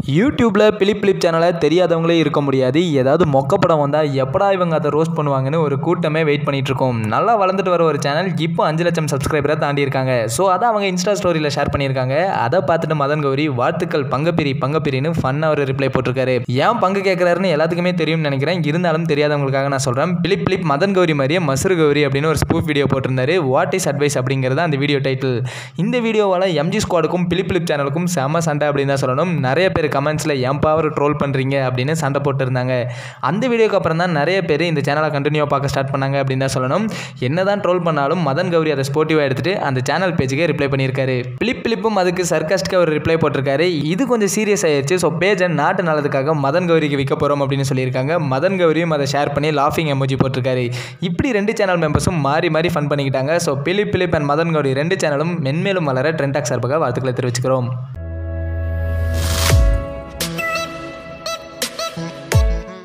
யூடியூப்பில் Philip Philip சேனலை தெரியாதவங்களே இருக்க முடியாது ஏதாவது மொக்க படம் வந்தால் எப்படா இவங்க அதை ரோஸ்ட் பண்ணுவாங்கன்னு ஒரு கூட்டமே வெயிட் பண்ணிட்டு இருக்கோம் நல்லா வளர்ந்துட்டு வர ஒரு சேனல் இப்போ அஞ்சு லட்சம் சப்ஸ்கிரைபரை தாண்டி இருக்காங்க ஸோ அதை அவங்க இன்ஸ்டா ஸ்டோரியில் ஷேர் பண்ணியிருக்காங்க அதை பார்த்துட்டு மதன் கௌரி வாழ்த்துக்கள் பங்கப்பிரி பங்கப்பிரின்னு ஃபன்னாக ஒரு ரிப்ளை போட்டிருக்காரு ஏன் பங்கு கேட்குறாருன்னு எல்லாத்துக்குமே தெரியும்னு நினைக்கிறேன் இருந்தாலும் தெரியாதவங்களுக்காக நான் சொல்கிறேன் பிலிப் பிலிப் மதன் கௌரி மாதிரியே மசுரு கௌரி அப்படின்னு ஒரு ஸ்பூப் வீடியோ போட்டிருந்தாரு வாட் இஸ் அட்வைஸ் அப்படிங்கிறது அந்த வீடியோ டைட்டில் இந்த வீடியோவால் எம்ஜி ஸ்குவாடுக்கும் பிலிப் பிலிப் சேனலுக்கும் செம சண்டை அப்படின்னு தான் சொல்லணும் நிறைய பேர் கமெண்ட்ஸில் ஏன் பவர் ட்ரோல் பண்ணுறீங்க அப்படின்னு சண்டை போட்டுருந்தாங்க அந்த வீடியோக்கு அப்புறம் தான் நிறைய பேர் இந்த சேனலை கண்டினியூ பார்க்க ஸ்டார்ட் பண்ணாங்க அப்படின்னு தான் சொல்லணும் என்ன தான் ட்ரோல் பண்ணாலும் மதன் கௌரி அதை ஸ்போர்ட்டிவாக எடுத்துட்டு அந்த சேனல் பேஜுக்கே ரிப்ளை பண்ணியிருக்காரு பிலிப் பிலிப்பும் அதுக்கு சர்க்காஸ்டிக்காக ஒரு ரிப்ளை போட்டிருக்காரு இது கொஞ்சம் சீரியஸ் ஆயிடுச்சு ஸோ பேஜை நாட்டு நலத்துக்காக மதன் கௌரிக்கு விற்க போகிறோம் அப்படின்னு சொல்லியிருக்காங்க மதன் கௌரியும் அதை ஷேர் பண்ணி லாஃபிங் எமோஜி போட்டிருக்காரு இப்படி ரெண்டு சேனல் மெம்பர்ஸும் மாறி மாறி ஃபன் பண்ணிக்கிட்டாங்க so Philip Philip and Madhan Gowri ரெண்டு சேனலும் மென்மேலும் வளர ட்ரெண்டாக் சார்பாக வாழ்த்துக்களை தெரிவிச்சுக்கிறோம்